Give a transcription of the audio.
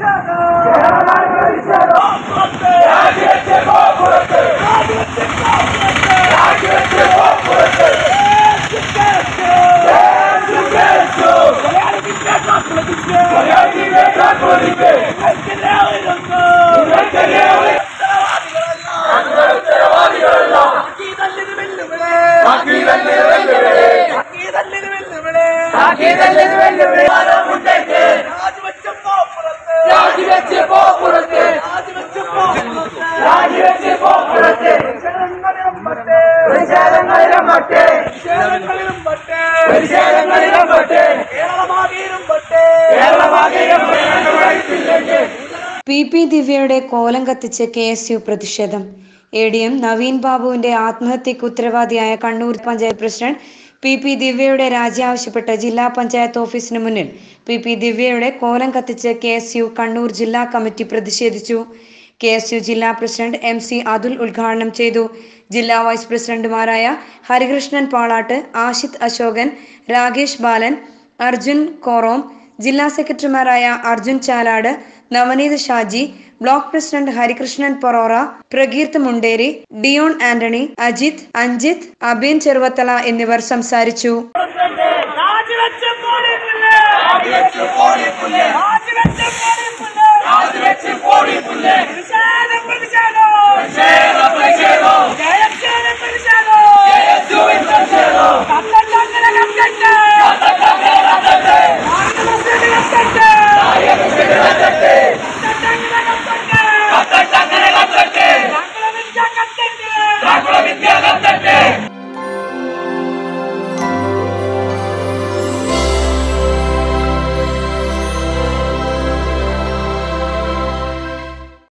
P P ദിവ്യയുടെ കോലം കത്തിച്ച് കെ എസ് യു പ്രതിഷേധം എ ഡി എം നവീൻ ബാബുവിന്റെ ആത്മഹത്യക്ക് ഉത്തരവാദിയായ Kannur panchayat president P P ദിവ്യയുടെ രാജി ആവശ്യപ്പെട്ട് ജില്ലാ പഞ്ചായത്ത് ഓഫീസിന് മുന്നിൽ പി പി ദിവ്യയുടെ കോലം കത്തിച്ച് കെ എസ് യു കണ്ണൂർ ജില്ലാ കമ്മിറ്റി പ്രതിഷേധിച്ചു കെ എസ് യു ജില്ലാ പ്രസിഡന്റ് എം സി അതുൽ ഉദ്ഘാടനം ചെയ്തു ജില്ലാ വൈസ് പ്രസിഡന്റുമാരായ ഹരികൃഷ്ണൻ പാളാട്ട് ആഷിത് അശോകൻ രാകേഷ് ബാലൻ അർജുൻ കോറോം ജില്ലാ സെക്രട്ടറിമാരായ Arjun Chalad Navaneeth Shaji block president Harikrishnan Porora Prakeerth Munderi Dion Antony Ajith Anjith Abeen Cheruvathala എന്നിവർ സംസാരിച്ചു രാജിവെച്ച് പോളിപ്പുല്ല് രാജിവെച്ച് പോളിപ്പുല്ല്